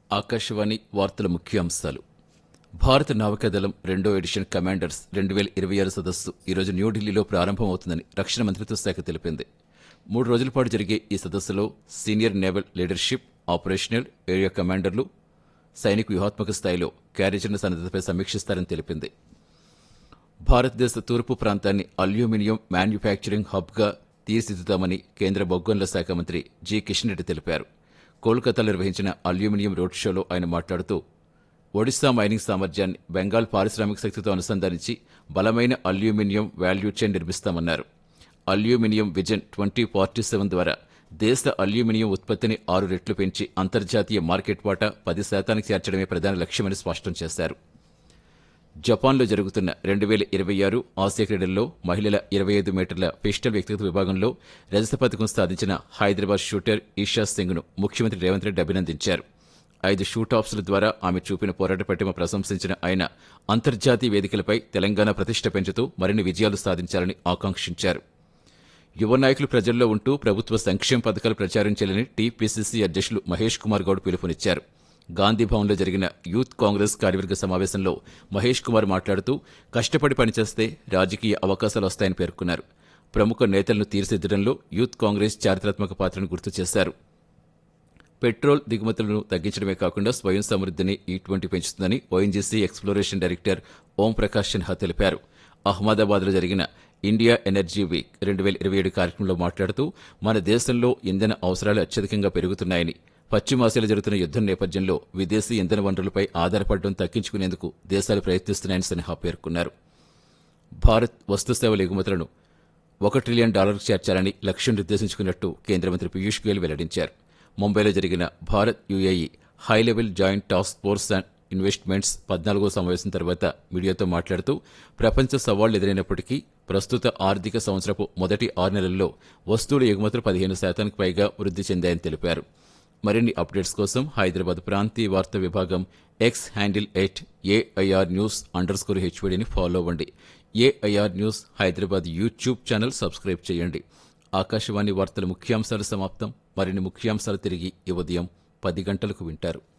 ఆకాశవాణి వార్తల ముఖ్యాంశాలు భారత నావికాదళం రెండో ఎడిషన్ కమాండర్స్ రెండు వేల ఇరవై ఆరు సదస్సు ఈరోజు న్యూఢిల్లీలో ప్రారంభమవుతుందని రక్షణ మంత్రిత్వ శాఖ తెలిపింది మూడు రోజుల పాటు జరిగే ఈ సదస్సులో senior naval leadership operational area కమాండర్లు సైనిక వ్యూహాత్మక స్థాయిలో కార్యాచరణ సన్నద్ధతపై సమీక్షిస్తారని తెలిపింది భారతదేశ తూర్పు ప్రాంతాన్ని అల్యూమినియం మ్యానుఫ్యాక్చరింగ్ హబ్గా తీర్చిదిద్దామని కేంద్ర బొగ్గొండ్ల శాఖ మంత్రి జి కిషన్ రెడ్డి తెలిపారు కోల్కతాలో నిర్వహించిన అల్యూమినియం రోడ్ షోలో ఆయన మాట్లాడుతూ ఒడిశా మైనింగ్ సామర్థ్యాన్ని బెంగాల్ పారిశ్రామిక శక్తితో అనుసంధానించి బలమైన అల్యూమినియం వాల్యూ చైన్ నిర్మిస్తామన్నారు aluminium vision twenty forty seven ద్వారా దేశ అల్యూమినియం ఉత్పత్తిని ఆరు రెట్లు పెంచి అంతర్జాతీయ మార్కెట్ వాటా పది శాతానికి చేర్చడమే ప్రధాన లక్ష్యమని స్పష్టం చేశారు జపాన్లో జరుగుతున్న రెండు వేల ఇరవై ఆరు ఆసియా క్రీడల్లో మహిళల ఇరవై ఐదు మీటర్ల పిస్టల్ వ్యక్తిగత విభాగంలో రజత పథకం సాధించిన హైదరాబాద్ షూటర్ ఈషా సింగ్ను ముఖ్యమంత్రి రేవంత్ రెడ్డి అభినందించారు ఐదు షూటాప్స్ల ద్వారా ఆమె చూపిన పోరాట పట్టిమ ప్రశంసించిన ఆయన అంతర్జాతీయ వేదికలపై తెలంగాణ ప్రతిష్ట పెంచుతూ మరిన్ని విజయాలు సాధించాలని ఆకాంక్షించారు యువ నాయకులు ప్రజల్లో ఉంటూ ప్రభుత్వ సంక్షేమ పథకాలు ప్రచారం చేయాలని టీపీసీసీ అధ్యక్షులు మహేష్ కుమార్ గౌడ్ పిలుపునిచ్చారు గాంధీ భవన్లో జరిగిన యూత్ కాంగ్రెస్ కార్యవర్గ సమావేశంలో మహేష్ కుమార్ మాట్లాడుతూ కష్టపడి పనిచేస్తే రాజకీయ అవకాశాలు వస్తాయని పేర్కొన్నారు ప్రముఖ నేతలను తీర్చిదిద్దడంలో యూత్ కాంగ్రెస్ చారిత్రాత్మక పాత్రను గుర్తు చేశారు పెట్రోల్ దిగుమతులను తగ్గించడమే కాకుండా స్వయం సమృద్ధిని ఈ ట్వంటీ పెంచుతుందని ONGC exploration director Om Prakash Sinha తెలిపారు అహ్మదాబాద్లో జరిగిన ఇండియా ఎనర్జీ వీక్ రెండు వేల ఇరవై ఏడు కార్యక్రమంలో మాట్లాడుతూ మన దేశంలో ఇంధన అవసరాలు అత్యధికంగా పెరుగుతున్నాయని పశ్చిమాసియాలో జరుగుతున్న యుద్దం నేపథ్యంలో విదేశీ ఇంధన వనరులపై ఆధారపడడం తగ్గించుకునేందుకు దేశాలు ప్రయత్నిస్తున్నాయని సిన్హా పేర్కొన్నారు భారత్ వస్తు సేవల ఎగుమతులను ఒక ట్రిలియన్ డాలర్కు చేర్చాలని లక్ష్యం నిర్దేశించుకున్నట్టు కేంద్ర మంత్రి పీయూష్ గోయల్ వెల్లడించారు ముంబైలో జరిగిన Bharat UAE high level joint task force and investments పద్నాలుగో సమావేశం తర్వాత మీడియాతో మాట్లాడుతూ ప్రపంచ సవాళ్లు ఎదురైనప్పటికీ ప్రస్తుత ఆర్థిక సంవత్సరపు మొదటి ఆరు నెలల్లో వస్తువుల ఎగుమతులు పదిహేను శాతానికి పైగా వృద్ధి చెందాయని తెలిపారు మరిన్ని అప్డేట్స్ కోసం హైదరాబాద్ ప్రాంతీయ వార్తా విభాగం X handle at AIR news under score హెచ్వీడీని ఫాలో అవ్వండి AIR news Hyderabad YouTube channel subscribe చేయండి ఆకాశవాణి వార్తల ముఖ్యాంశాలు సమాప్తం మరిన్ని ముఖ్యాంశాలు తిరిగి ఈ ఉదయం పది గంటలకు వింటారు